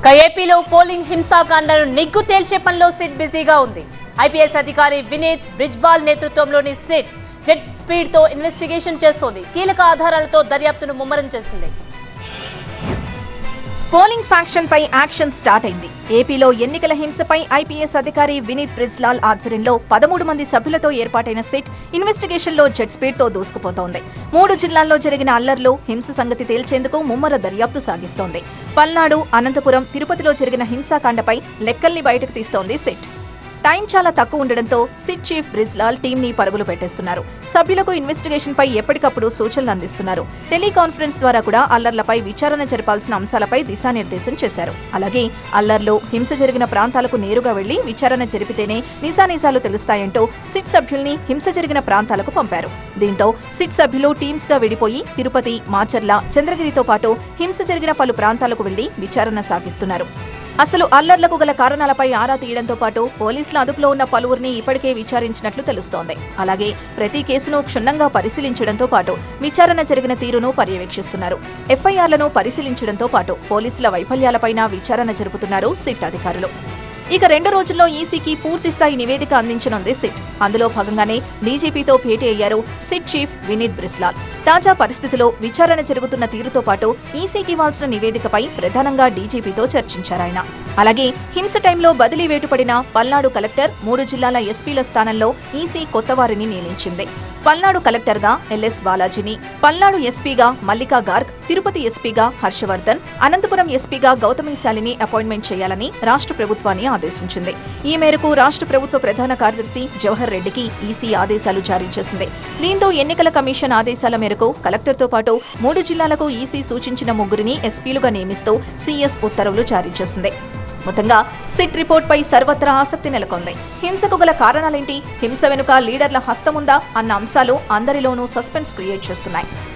ఇక ఏపీలో పోలింగ్ హింసాకాండను నిగ్గు తేల్చే పనిలో సిట్ బిజీగా ఉంది ఐపీఎస్ అధికారి వినీత్ బ్రిజ్బాల్ నేతృత్వంలోని సిట్ జెట్ స్పీడ్ తో ఇన్వెస్టిగేషన్ చేస్తోంది కీలక ఆధారాలతో దర్యాప్తును ముమ్మరం చేసింది పోలింగ్ ఫ్యాక్షన్ పై యాక్షన్ స్టార్ట్ అయింది ఏపీలో ఎన్నికల హింసపై ఐపీఎస్ అధికారి వినీత్ బ్రిజ్లాల్ ఆధ్వర్యంలో పదమూడు మంది సభ్యులతో ఏర్పాటైన సిట్ ఇన్వెస్టిగేషన్ లో జెట్ స్పీడ్ తో దూసుకుపోతోంది మూడు జిల్లాల్లో జరిగిన అల్లర్లు హింస సంగతి తేల్చేందుకు ముమ్మర దర్యాప్తు సాగిస్తోంది పల్నాడు అనంతపురం తిరుపతిలో జరిగిన హింసాకాండపై లెక్కల్ని బయటకు తీస్తోంది సిట్ టైం చాలా తక్కువ ఉండడంతో సిట్ చీఫ్ బ్రిజ్లాల్ టీం ని పరుగులు పెట్టేస్తున్నారు సభ్యులకు ఇన్వెస్టిగేషన్ పై ఎప్పటికప్పుడు సూచనలు అందిస్తున్నారు టెలికాన్ఫరెన్స్ ద్వారా కూడా అల్లర్లపై విచారణ జరపాల్సిన అంశాలపై దిశానిర్దేశం చేశారు అలాగే అల్లర్లు హింస జరిగిన ప్రాంతాలకు నేరుగా వెళ్లి విచారణ జరిపితేనే నిజానిజాలు తెలుస్తాయంటూ సిట్ సభ్యుల్ని హింస జరిగిన ప్రాంతాలకు పంపారు దీంతో సిట్ సభ్యులు టీమ్స్ గా విడిపోయి తిరుపతి మాచర్ల చంద్రగిరితో పాటు హింస జరిగిన పలు ప్రాంతాలకు వెళ్లి విచారణ సాగిస్తున్నారు అసలు అల్లర్లకు గల కారణాలపై ఆరా తీయడంతో పాటు పోలీసుల అదుపులో ఉన్న పలువురిని ఇప్పటికే విచారించినట్లు తెలుస్తోంది అలాగే ప్రతి కేసును క్షుణ్ణంగా పరిశీలించడంతో పాటు విచారణ జరిగిన తీరును పర్యవేక్షిస్తున్నారు ఎఫ్ఐఆర్లను పరిశీలించడంతో పాటు పోలీసుల వైఫల్యాలపైన విచారణ జరుపుతున్నారు సిట్ అధికారులు ఇక రెండు రోజుల్లో ఈసీకి పూర్తి స్థాయి నివేదిక అందించనుంది సిట్ అందులో భాగంగానే డీజీపీతో భేటీ అయ్యారు సిట్ చీఫ్ వినీత్ బ్రిస్లాల్ తాజా పరిస్థితిలో విచారణ జరుగుతున్న తీరుతో పాటు ఈసీకి ఇవ్వాల్సిన నివేదికపై ప్రధానంగా డీజీపీతో చర్చించారాయన అలాగే హింస టైంలో బదిలీ వేటుపడిన పల్నాడు కలెక్టర్ మూడు జిల్లాల ఎస్పీల స్థానంలో ఈసీ కొత్త వారిని నియమించింది పల్నాడు కలెక్టర్గా ఎల్ఎస్ బాలాజీని పల్నాడు ఎస్పీగా మల్లికా గార్గ్ తిరుపతి ఎస్పీగా హర్షవర్ధన్ అనంతపురం ఎస్పీగా గౌతమిశాలిని అపాయింట్మెంట్ చేయాలని రాష్ట్ర ప్రభుత్వాన్ని ఆదేశించింది ఈ మేరకు రాష్ట్ర ప్రభుత్వ ప్రధాన కార్యదర్శి జవహర్ రెడ్డికి ఈసీ ఆదేశాలు జారీ చేసింది దీంతో ఎన్నికల కమిషన్ ఆదేశాల మేరకు కలెక్టర్తో పాటు మూడు జిల్లాలకు ఈసీ సూచించిన ముగ్గురిని ఎస్పీలుగా నియమిస్తూ సీఎస్ ఉత్తర్వులు జారీ చేసింది మొత్తంగా సిట్ రిపోర్ట్ పై సర్వత్రా ఆసక్తి నెలకొంది హింసకు గల కారణాలేంటి హింస వెనుక లీడర్ల హస్తముందా అన్న అంశాలు అందరిలోనూ సస్పెన్స్ క్రియేట్ చేస్తున్నాయి